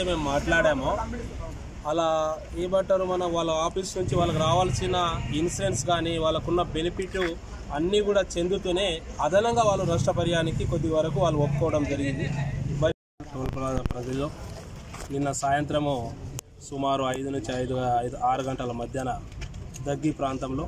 మేము మాట్లాడామో అలా ఏమంటారు మన వాళ్ళ ఆఫీస్ నుంచి వాళ్ళకి రావాల్సిన ఇన్సూరెన్స్ కానీ వాళ్ళకున్న బెనిఫిట్ అన్నీ కూడా చెందుతూనే అదనంగా వాళ్ళు నష్టపరిహారానికి కొద్ది వరకు వాళ్ళు ఒప్పుకోవడం జరిగింది మరి టోల్ ప్లాజా ప్రజల్లో నిన్న సాయంత్రము సుమారు ఐదు నుంచి ఐదు ఐదు ఆరు గంటల మధ్యాహ్న దగ్గి ప్రాంతంలో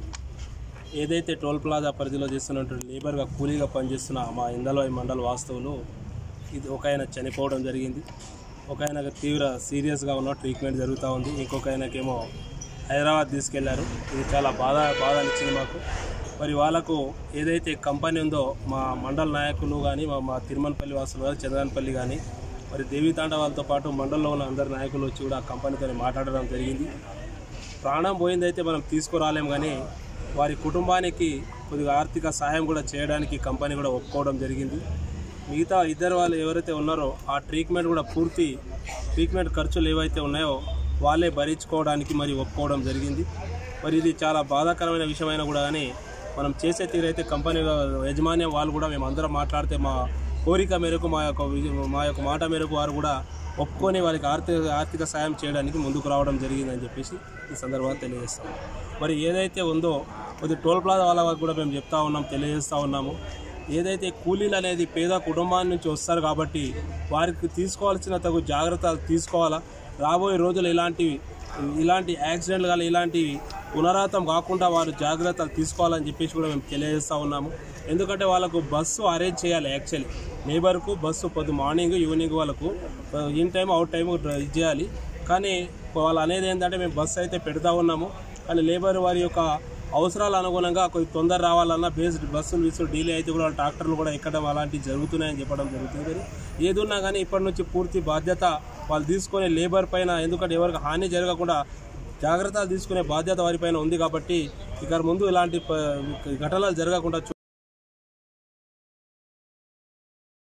ఏదైతే టోల్ ప్లాజా పరిధిలో చేస్తున్నటువంటి లేబర్గా కూలీగా పనిచేస్తున్న మా ఇందలోయ మండల వాస్తవులు ఇది ఒక ఆయన చనిపోవడం జరిగింది ఒక ఆయనకు తీవ్ర సీరియస్గా ఉన్న ట్రీట్మెంట్ జరుగుతూ ఉంది ఇంకొక ఆయనకేమో హైదరాబాద్ తీసుకెళ్లారు ఇది చాలా బాధ బాధ అనిచ్చింది మాకు మరి వాళ్ళకు ఏదైతే కంపెనీ ఉందో మా మండల నాయకులు కానీ మా మా తిరుమలపల్లి వాసులు కానీ చంద్రానపల్లి కానీ మరి దేవీ తాండవాలతో పాటు మండలంలో ఉన్న అందరు నాయకులు వచ్చి కూడా ఆ కంపెనీతో మాట్లాడడం జరిగింది ప్రాణం పోయిందైతే మనం తీసుకురాలేం కానీ వారి కుటుంబానికి కొద్దిగా ఆర్థిక సహాయం కూడా చేయడానికి కంపెనీ కూడా ఒప్పుకోవడం జరిగింది మిగతా ఇద్దరు వాళ్ళు ఎవరైతే ఉన్నారో ఆ ట్రీట్మెంట్ కూడా పూర్తి ట్రీట్మెంట్ ఖర్చులు ఏవైతే ఉన్నాయో వాళ్ళే భరించుకోవడానికి మరి ఒప్పుకోవడం జరిగింది మరి ఇది చాలా బాధాకరమైన విషయమైనా కూడా కానీ మనం చేసే తీరైతే కంపెనీ యజమాన్యం వాళ్ళు కూడా మేము అందరం మాట్లాడితే మా కోరిక మేరకు మా యొక్క విజ- మా యొక్క మాట మేరకు వారు కూడా ఒప్పుకొని వారికి ఆర్థిక ఆర్థిక సాయం చేయడానికి ముందుకు రావడం జరిగిందని చెప్పేసి ఈ సందర్భంగా తెలియజేస్తాం మరి ఏదైతే ఉందో కొద్ది టోల్ ప్లాజా వాళ్ళ వారికి కూడా మేము చెప్తా ఉన్నాం తెలియజేస్తూ ఉన్నాము ఏదైతే కూలీలు అనేది పేద కుటుంబాల నుంచి వస్తారు కాబట్టి వారికి తీసుకోవాల్సిన తగు జాగ్రత్తలు తీసుకోవాలా రాబోయే రోజులు ఇలాంటివి ఇలాంటి యాక్సిడెంట్లు కానీ ఇలాంటివి పునరావృతం కాకుండా వారు జాగ్రత్తలు తీసుకోవాలని చెప్పేసి కూడా మేము తెలియజేస్తూ ఉన్నాము ఎందుకంటే వాళ్ళకు బస్సు అరేంజ్ చేయాలి యాక్చువల్లీ లేబర్కు బస్సు పొద్దు మార్నింగ్ ఈవినింగ్ వాళ్ళకు ఇన్ టైం అవుట్ టైం ఇది చేయాలి కానీ వాళ్ళు అనేది ఏంటంటే మేము బస్సు అయితే పెడతా ఉన్నాము కానీ లేబర్ వారి యొక్క అవసరాల అనుగుణంగా కొద్ది తొందర రావాలన్నా బేస్డ్ బస్సులు విసులు డీలే అయితే కూడా ట్రాక్టర్లు కూడా ఎక్కడం అలాంటివి జరుగుతున్నాయని చెప్పడం జరుగుతుంది కానీ ఏదున్నా కానీ ఇప్పటి నుంచి పూర్తి బాధ్యత వాళ్ళు తీసుకునే లేబర్ పైన ఎందుకంటే ఎవరికి హాని జరగకుండా జాగ్రత్తలు తీసుకునే బాధ్యత వారిపైన ఉంది కాబట్టి ఇక ముందు ఇలాంటి ప- ఘటనలు జరగకుండా చూ-